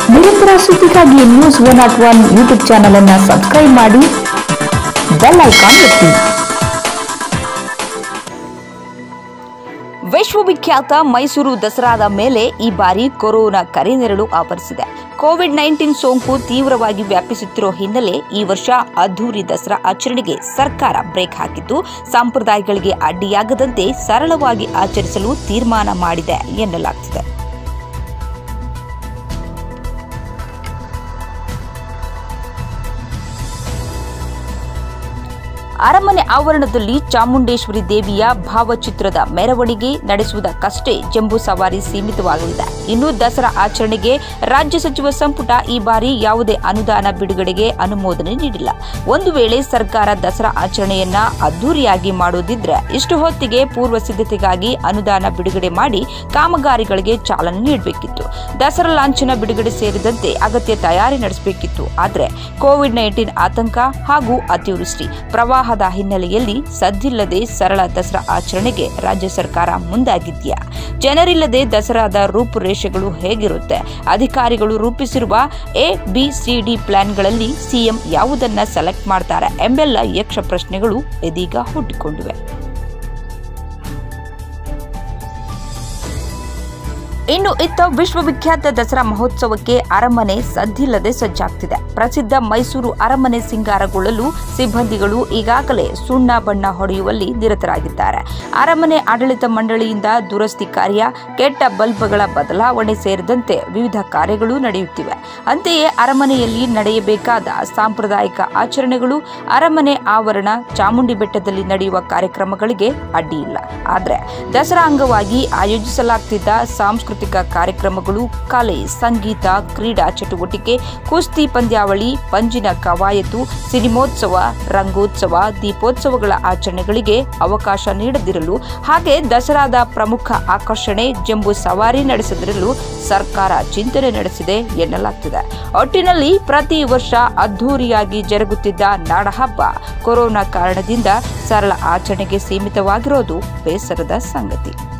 ನಿರಂತರ ಸುದ್ದಿಗಾಗಿ news one nought one YouTube channel ಅನ್ನು ಸಬ್ಸ್ಕ್ರೈಬ್ ಮಾಡಿ ಬೆಲ್ ಐಕಾನ್ ಒತ್ತಿ ವಿಶ್ವವಿಖ್ಯಾತ ಮೈಸೂರು ದಸರಾದ ಮೇಲೆ ಈ ಬಾರಿ ಕೊರೋನಾ ಕರಿನೆರಳು ಆವರಿಸಿದೆ ಕೋವಿಡ್ ನೈನ್ಟೀನ್ ಸೋಂಕು ತೀವ್ರವಾಗಿ ವ್ಯಾಪಿಸುತ್ತಿರೋ ಹಿನ್ನೆಲೆ ಈ ವರ್ಷ ಅದ್ದೂರಿ ದಸರಾ ಆಚರಣೆಗೆ ಸರ್ಕಾರ ಬ್ರೇಕ್ ಹಾಕಿದ್ದು ಸಂಪ್ರದಾಯಗಳಿಗೆ ಅಡ್ಡಿಯಾಗದಂತೆ ಸರಳವಾಗಿ ಆಚರಿಸಲು ತೀರ್ಮಾನ ಮಾಡಿದೆ ಎನ್ನಲಾಗ್ತಿದೆ ಅರಮನೆ ಆವರಣದಲ್ಲಿ ಚಾಮುಂಡೇಶ್ವರಿ ದೇವಿಯ ಭಾವಚಿತ್ರದ ಮೆರವಣಿಗೆ ನಡೆಸುವುದಕ್ಕಷ್ಟೇ ಜಂಬೂ ಸವಾರಿ ಸೀಮಿತವಾಗಲಿದೆ ಇನ್ನು ದಸರಾ ಆಚರಣೆಗೆ ರಾಜ್ಯ ಸಚಿವ ಸಂಪುಟ ಈ ಬಾರಿ ಯಾವುದೇ ಅನುದಾನ ಬಿಡುಗಡೆಗೆ ಅನುಮೋದನೆ ನೀಡಿಲ್ಲ ಒಂದು ವೇಳೆ ಸರ್ಕಾರ ದಸರಾ ಆಚರಣೆಯನ್ನ ಅದ್ದೂರಿಯಾಗಿ ಮಾಡೋದಿದ್ರೆ ಇಷ್ಟು ಹೊತ್ತಿಗೆ ಪೂರ್ವ ಸಿದ್ಧತೆಗಾಗಿ ಅನುದಾನ ಬಿಡುಗಡೆ ಮಾಡಿ ಕಾಮಗಾರಿಗಳಿಗೆ ಚಾಲನೆ ನೀಡಬೇಕಿತ್ತು ದಸರಾ ಲಾಂಛನ ಬಿಡುಗಡೆ ಸೇರಿದಂತೆ ಅಗತ್ಯ ತಯಾರಿ ನಡೆಸಬೇಕಿತ್ತು ಆದರೆ ಕೋವಿಡ್ ನೈನ್ಟೀನ್ ಆತಂಕ ಹಾಗೂ ಅತಿವೃಷ್ಟಿ ಪ್ರವಾಹದ ಹಿನ್ನೆಲೆಯಲ್ಲಿ ಸದ್ದಿಲ್ಲದೆ ಸರಳ ದಸರಾ ಆಚರಣೆಗೆ ರಾಜ್ಯ ಸರ್ಕಾರ ಮುಂದಾಗಿದ್ಯಾ ಜನರಿಲ್ಲದೆ ದಸರಾದ ರೂಪುರೇಷೆಗಳು ಹೇಗಿರುತ್ತೆ ಅಧಿಕಾರಿಗಳು ರೂಪಿಸಿರುವ ಎ ಬಿ ಸಿ ಡಿ ಪ್ಲಾನ್ಗಳಲ್ಲಿ ಸಿಎಂ ಯಾವುದನ್ನ ಸೆಲೆಕ್ಟ್ ಮಾಡ್ತಾರೆ ಎಂಬೆಲ್ಲ ಯಕ್ಷ ಪ್ರಶ್ನೆಗಳು ಇದೀಗ ಹುಟ್ಟಿಕೊಂಡಿವೆ ಇನ್ನು ಇತ್ತ ವಿಶ್ವವಿಖ್ಯಾತ ದಸರಾ ಮಹೋತ್ಸವಕ್ಕೆ ಅರಮನೆ ಸದ್ದಿಲ್ಲದೆ ಸಜ್ಜಾಗ್ತಿದೆ ಪ್ರಸಿದ್ಧ ಮೈಸೂರು ಅರಮನೆ ಸಿಂಗಾರಗೊಳ್ಳಲು ಸಿಬ್ಬಂದಿಗಳು ಈಗಾಗಲೇ ಸುಣ್ಣ ಬಣ್ಣ ಹೊಡೆಯುವಲ್ಲಿ ನಿರತರಾಗಿದ್ದಾರೆ ಅರಮನೆ ಆಡಳಿತ ಮಂಡಳಿಯಿಂದ ದುರಸ್ತಿ ಕಾರ್ಯ ಕೆಟ್ಟ ಬಲ್ಬ್ಗಳ ಬದಲಾವಣೆ ಸೇರಿದಂತೆ ವಿವಿಧ ಕಾರ್ಯಗಳು ನಡೆಯುತ್ತಿವೆ ಅಂತೆಯೇ ಅರಮನೆಯಲ್ಲಿ ನಡೆಯಬೇಕಾದ ಸಾಂಪ್ರದಾಯಿಕ ಆಚರಣೆಗಳು ಅರಮನೆ ಆವರಣ ಚಾಮುಂಡಿ ಬೆಟ್ಟದಲ್ಲಿ ನಡೆಯುವ ಕಾರ್ಯಕ್ರಮಗಳಿಗೆ ಅಡ್ಡಿ ಇಲ್ಲ ಆದರೆ ದಸರಾ ಅಂಗವಾಗಿ ಆಯೋಜಿಸಲಾಗ್ತಿದ್ದ ಸಾಂಸ್ಕೃತಿಕ ಕಾರ್ಯಕ್ರಮಗಳು ಕಲೆ ಸಂಗೀತ ಕ್ರೀಡಾ ಚಟುವಟಿಕೆ ಕುಸ್ತಿ ಪಂದ್ಯಾವಳಿ ಪಂಜಿನ ಕವಾಯತು ಸಿನಿಮೋತ್ಸವ ರಂಗೋತ್ಸವ ದೀಪೋತ್ಸವಗಳ ಆಚರಣೆಗಳಿಗೆ ಅವಕಾಶ ನೀಡದಿರಲು ಹಾಗೆ ದಸರಾದ ಪ್ರಮುಖ ಆಕರ್ಷಣೆ ಜಂಬೂ ಸವಾರಿ ನಡೆಸದಿರಲು ಸರ್ಕಾರ ಚಿಂತನೆ ನಡೆಸಿದೆ ಎನ್ನಲಾಗ್ತಿದೆ ಒಟ್ಟಿನಲ್ಲಿ ಪ್ರತಿ ವರ್ಷ ಅದ್ಧೂರಿಯಾಗಿ ಜರುಗುತ್ತಿದ್ದ ನಾಡಹಬ್ಬ ಕೊರೋನಾ ಕಾರಣದಿಂದ ಸರಳ ಆಚರಣೆಗೆ ಸೀಮಿತವಾಗಿರೋದು ಬೇಸರದ ಸಂಗತಿ